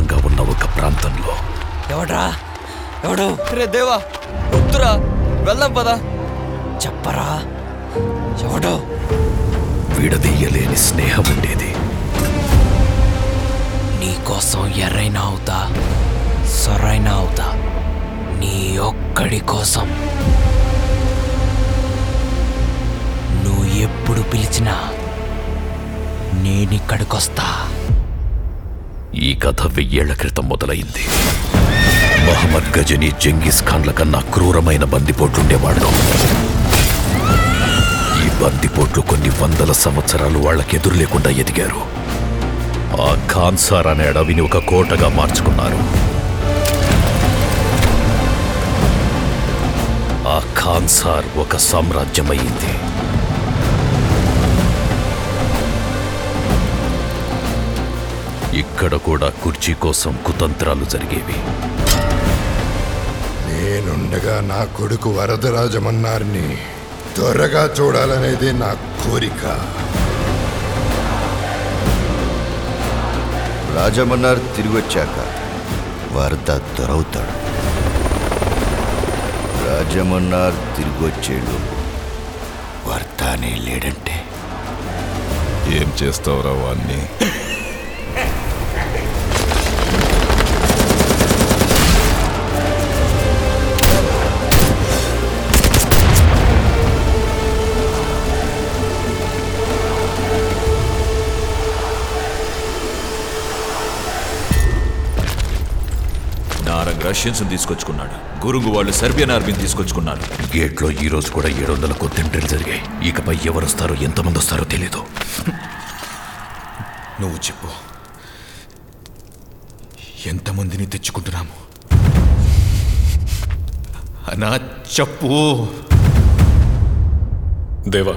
దూరంగా ఉన్న ఒక ప్రాంతంలో ఎవడ్రా ఎవడు రే దేవా వద్దురా వెళ్దాం పదా చెప్పరా ఎవడు విడదీయలేని స్నేహం ఉండేది నీకోసం ఎర్రైనా అవుతా సొరైనా అవుతా నీ ఒక్కడి కోసం నువ్వు ఎప్పుడు పిలిచినా నేనిక్కడికొస్తా ఈ కథ వెయ్యేళ్ల క్రితం మొదలైంది మహమ్మద్ గజని జంగిస్ ఖాన్ల కన్నా క్రూరమైన బందిపోట్లుండేవాళ్ళు ఈ బందిపోట్లు కొన్ని వందల సంవత్సరాలు వాళ్ళకెదురు లేకుండా ఎదిగారు ఆ ఖాన్సార్ అనే అడవిని ఒక కోటగా మార్చుకున్నారు ఆ ఖాన్సార్ ఒక సామ్రాజ్యమైంది ఇక్కడ కూడా కుర్చీ కోసం కుతంత్రాలు జరిగేవి నేనుండగా నా కొడుకు వరదరాజమన్నారిని త్వరగా చూడాలనేది నా కోరిక రాజమన్నార్ తిరిగి వచ్చాక వరద దొరవుతాడు రాజమన్నార్ తిరిగి వచ్చేడు వర్తానే లేడంటే ఏం చేస్తావురా వాణ్ణి నారంగ్ రష్యన్స్ తీసుకొచ్చుకున్నాడు గురుంగు వాళ్ళు సెర్బియన్ ఆర్మీని తీసుకొచ్చుకున్నారు గేట్లో ఈ రోజు కూడా ఏడు వందల కొత్తింట్రీలు జరిగాయి ఇకపై ఎవరు వస్తారో ఎంతమంది వస్తారో తెలీదు నువ్వు చెప్పు ఎంతమందిని తెచ్చుకుంటున్నాము అనా చెప్పు దేవా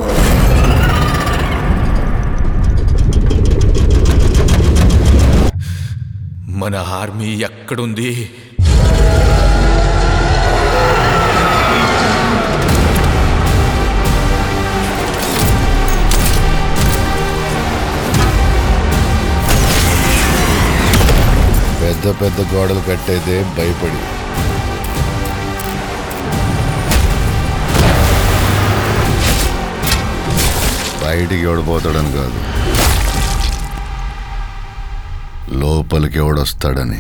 మన ఆర్మీ ఎక్కడుంది పెద్ద పెద్ద గోడలు కట్టేదే భయపడి బయటికి ఎవడిపోతాడని కాదు లోపలికి ఎవడొస్తాడని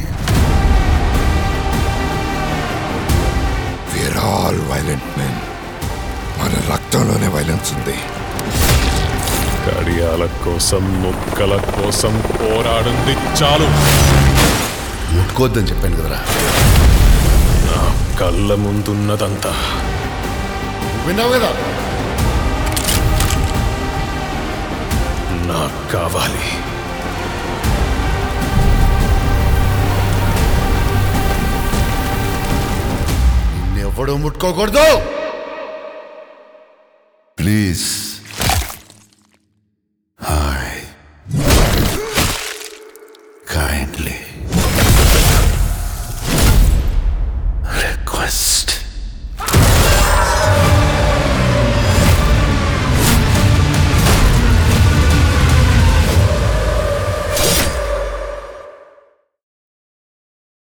వీఆర్ ఆల్ వైలెంట్ మెన్ మన రక్తంలోనే వైలెన్స్ ఉంది కడియాల కోసం ముక్కల కోసం పోరాడింది చాలు ముట్టుకోవద్దని చెప్పాను కదరా నా కళ్ళ ముందున్నదంతా విన్నావు కదా నాకు కావాలి ఎవడు ముట్టుకోకూడదు ప్లీజ్